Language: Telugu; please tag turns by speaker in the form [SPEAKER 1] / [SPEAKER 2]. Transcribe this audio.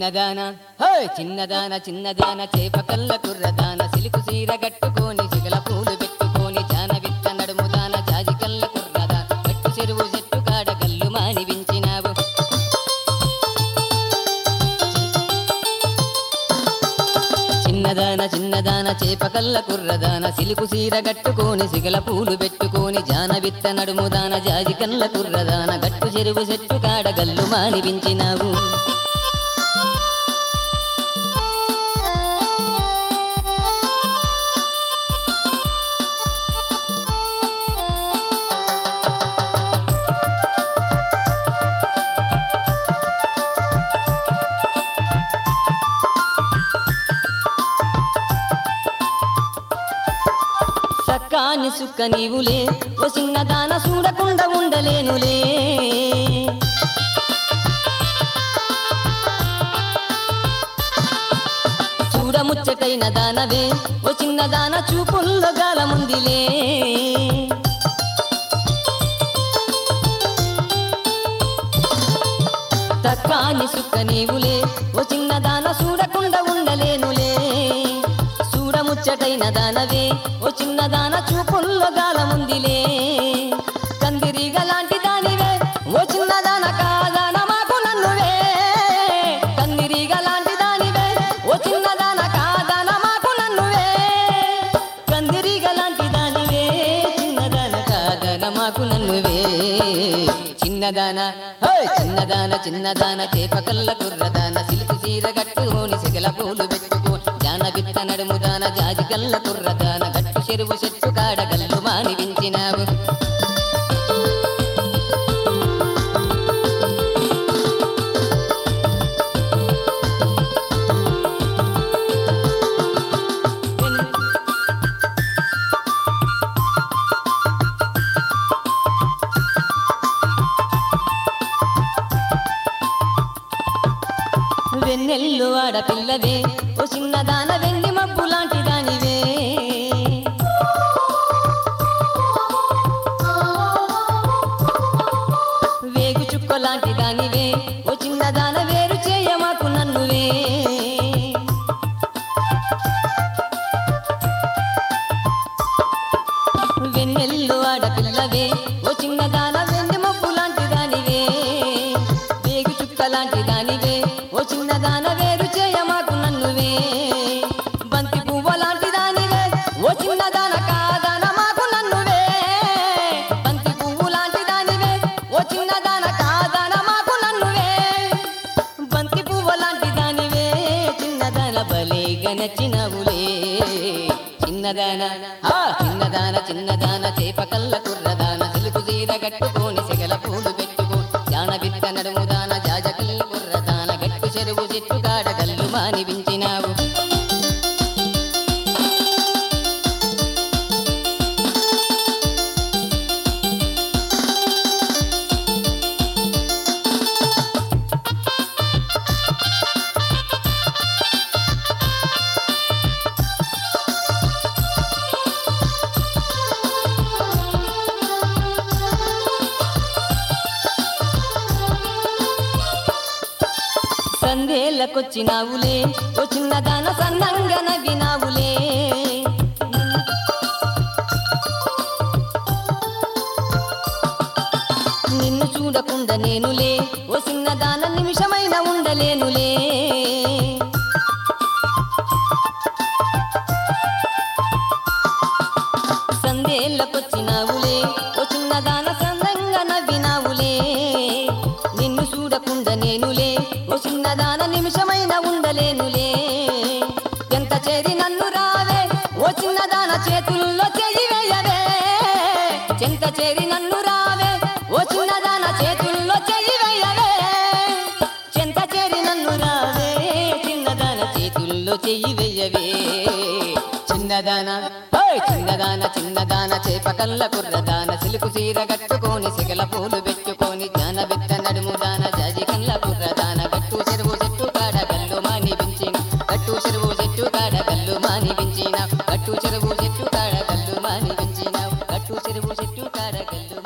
[SPEAKER 1] చిన్నదాన హే చిన్నదాన చిన్నదాన చేప కల్ల కుర్రదాన సిలుకు సీర కట్టుకొని సిగల పూలు పెట్టుకొని జాన విత్త నడుముదాన జాజి కల్ల కుర్రదాన గట్టు చెరువు చెట్టు కాడ కల్లు మానిపించినావు చిన్నదాన చిన్నదాన చేప కల్ల కుర్రదాన సిలుకు సీర కట్టుకొని సిగల పూలు పెట్టుకొని జాన విత్త నడుముదాన జాజి కల్ల కుర్రదాన గట్టు చెరువు చెట్టు కాడ గల్లు మానిపించినావు సక్కాని సుక్క నీవులే ఓ చిన్నదాన చూడకుండా ఉండలేనులే చూడముచ్చటైన దానవే ఓ చిన్నదాన చూపుల్లో గాలముందిలే తక్కాని సుక్క నీవులే ఓ చిన్నదాన చూడకుండా ఉండలేనులే చూడముచ్చటైన దానవే ఓ చిన్నదాన చూపుల్లో గాలముందిలే కందిరీగ లాంటి దానివే ఓ చిన్నదాన కాదాన మాకు నన్నువే కందిరీగ లాంటి దానివే ఓ చిన్నదాన కాదాన మాకు నన్నువే కందిరీగ లాంటి దానివే చిన్నదాన కాదన మాకు నన్నువే చిన్నదాన హే! చిన్నదాన చిన్నదాన చేప కల్ల కుర్రదాన సిలుకు చీర కట్టుకొని సిగల పూలు పెట్టుకో జాన విత్త నడుముదాన జాజి కల్ల కుర్రదాన గట్టు చెరువు చెట్టు కాడ గల్లు మానిపించినావు వెన్నెల్లు ఆడపిల్లవే ఓ చిన్నదాన వెండి మబ్బు లాంటి దానివే వేగు చుక్క లాంటి దానివే ఓ చిన్నదాన వేరు చేయమాకు నన్నువే వెన్నెల్లు ఆడపిల్లవే ఓ చిన్నదాన వెండి మబ్బు లాంటి దానివే వేగు చుక్క లాంటి దానివే ఓ చిన్నదాన వేరు చేయమాకు నన్నువే బంతి పువ్వ లాంటి దానివే ఓ చిన్నదాన కాదన మాకు నన్నువే బంతి పువ్వు లాంటి దానివే ఓ చిన్నదాన కాదన మాకు నన్నువే బంతి పువ్వ లాంటి దానివే చిన్నదాన బలేగా నచ్చినవులే చిన్నదాన ఆ చిన్నదాన చిన్నదాన చేప కల్ల కుర్రదాన సిలుకు చీర కట్టుకొని సెగల పూలు పెట్టుకో జాన విత్త నడుముదాన జాజకల్ కుర్రదాన గట్టు చెరువు చెట్టు కాడ గల్లు మానిపించినావు సందేళ్ళకొచ్చినావులే ఓ చిన్నదాన సన్నంగా నవ్వినావులే నిన్ను చూడకుండా నేనులే ఓ చిన్నదాన నిమిషమైన ఉండలేనులే సందేళ్ళకొచ్చినావులే ఓ చిన్నదాన సందంగా నవ్వినావులే నిన్ను చూడకుండా నేనులే ఓ చిన్నదాన నిమిషమైన ఉండలేనులే ఎంత చేరి నన్ను రావే ఓ చిన్నదాన చేతుల్లో చెయ్యి వేయవే చెంత చేరి నన్ను రావే ఓ చిన్నదాన చేతుల్లో చెయ్యి వేయవే చెంత చేరి నన్ను రావే చిన్నదాన చేతుల్లో చెయ్యి వెయ్యవే చిన్నదాన ఓయ్ చిన్నదాన చిన్నదాన చేప కల్ల కుర్రదాన సిలుకు చీర కట్టుకొని సిగల పూలు పెట్టుకొని జాన బిత్త నడుముదాన జాజి కల్ల కుర్రదాన గట్టు చెరువు చెట్టు కాడ గల్లు మానిపించిన గట్టు చెరువు చెట్టు కాడ గల్లు మానిపించిన గట్టు చెరువు చెట్టు కాడ గల్లు మానిపించిన గట్టు చెరువు చెట్టు కాడ గల్లు